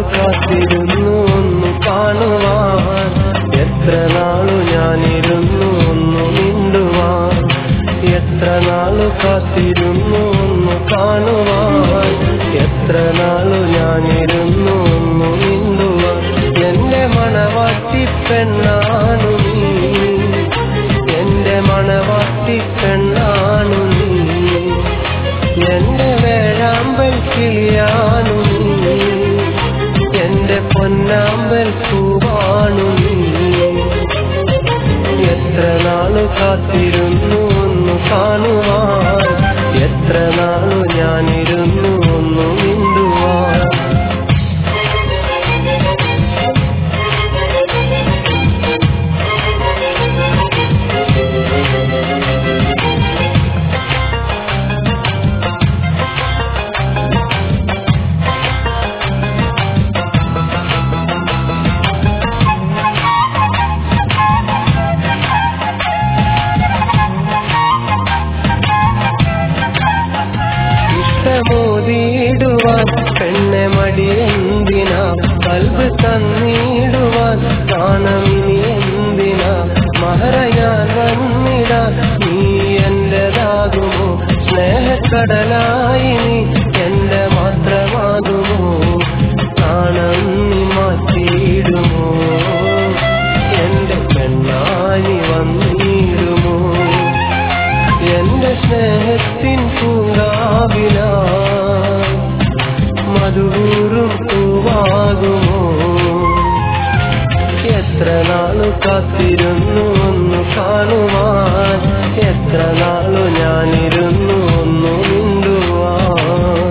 കാത്തിരുന്നു ഒന്ന് കാണുവാൻ എത്ര നാളു ഞാനിരുന്നു ഒന്ന് മിണ്ടുവാൻ എത്ര നാളു കാത്തിരുന്നു ഒന്ന് കാണുവാൻ എത്ര നാളു ഞാനിരുന്നു ഒന്ന് മിണ്ടുവാൻ എന്റെ മണവാട്ടി പെണ്ണാണു നീ എന്റെ മണവാട്ടി പെണ്ണാണു നീ എന്റെ വേഴാമ്പൽ കിളിയാണു നീ എന്റെ പൊന്നാമ്പൽ പൂവാണു നീ എത്ര നാളു കാത്തിരുന്നു ഒന്ന് കാണുവാൻ എത്ര നാളു ഞാനിരുന്നു ഒന്ന് മിണ്ടുവാൻ ഇഷ്ടമോതിയിടുവാൻ പെണ്ണെ മടിയെന്തിനാ കൽബ് തന്നിടുവാൻ നാണമിനി എന്തിനാ മഹര ഞാൻ വന്നിടാൻ നീ എന്റേതാകുമോ സ്നേഹക്കടലായി നീ എന്റെ മാത്രമാകുമോ നാണം നീ മാറ്റിയിടുമോ എന്റെ പെണ്ണായി വന്നിടുമോ എന്റെ സ്നേഹത്തിൻ പൂങ്കാവില മധുകൂറും പൂവാകുമോ എത്ര നാളു കാത്തിരുന്നു ഒന്ന് കാണുവാൻ എത്ര നാളു ഞാനിരുന്നു ഒന്ന് മിണ്ടുവാൻ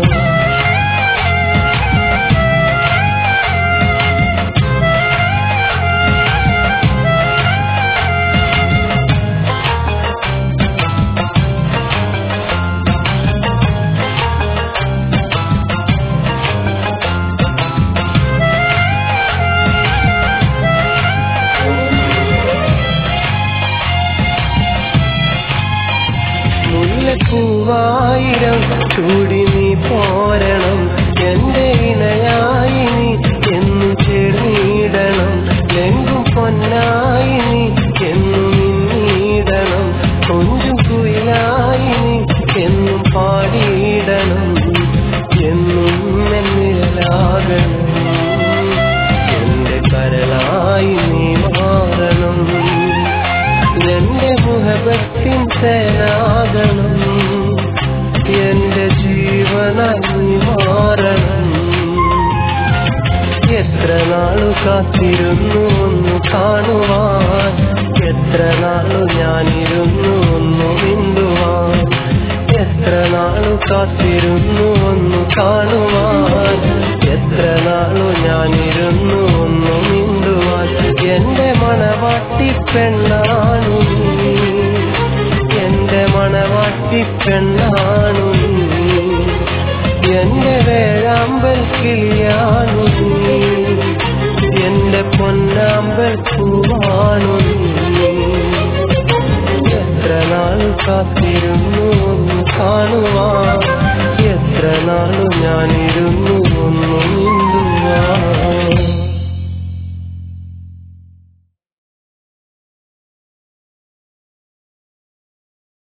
മുല്ലപ്പൂവായിരം ചൂടി നീ പോരണം എന്റെ ഇണയായി നീ എന്നു ചേർന്നിടണം എങ്കും പൊന്നായി നീ എന്നു മിന്നിടണം കൊഞ്ചും കുയിലായി നീ എന്നും പാടിയിടണം എന്നും എന്നിലാകണം എന്റെ കരളായി നീ മാറണം എന്റെ മുഖത്തിൻ സേനാകണം എന്റെ ജീവനായി നീ മാറണം എത്ര നാളു കാത്തിരുന്നു ഒന്ന് കാണുവാൻ എത്ര നാളു ഞാനിരുന്നു ഒന്ന് മിണ്ടുവാൻ എത്ര നാളു കാത്തിരുന്നു ഒന്ന് കാണുവാൻ എത്ര നാളു ഞാനിരുന്നു ഒന്ന് മിണ്ടുവാൻ എന്റെ മണവാട്ടി പെണ്ണാണു നീ എന്റെ മണവാട്ടി പെണ്ണാണു നീ എന്റെ വേഴാമ്പൽ കിളിയാണു നീ എന്റെ പൊന്നാമ്പൽ പൂവാണു നീ എത്ര നാളു കാത്തിരുന്നു ഒന്ന് കാണുവാൻ എത്ര നാളു ഞാനിരുന്നു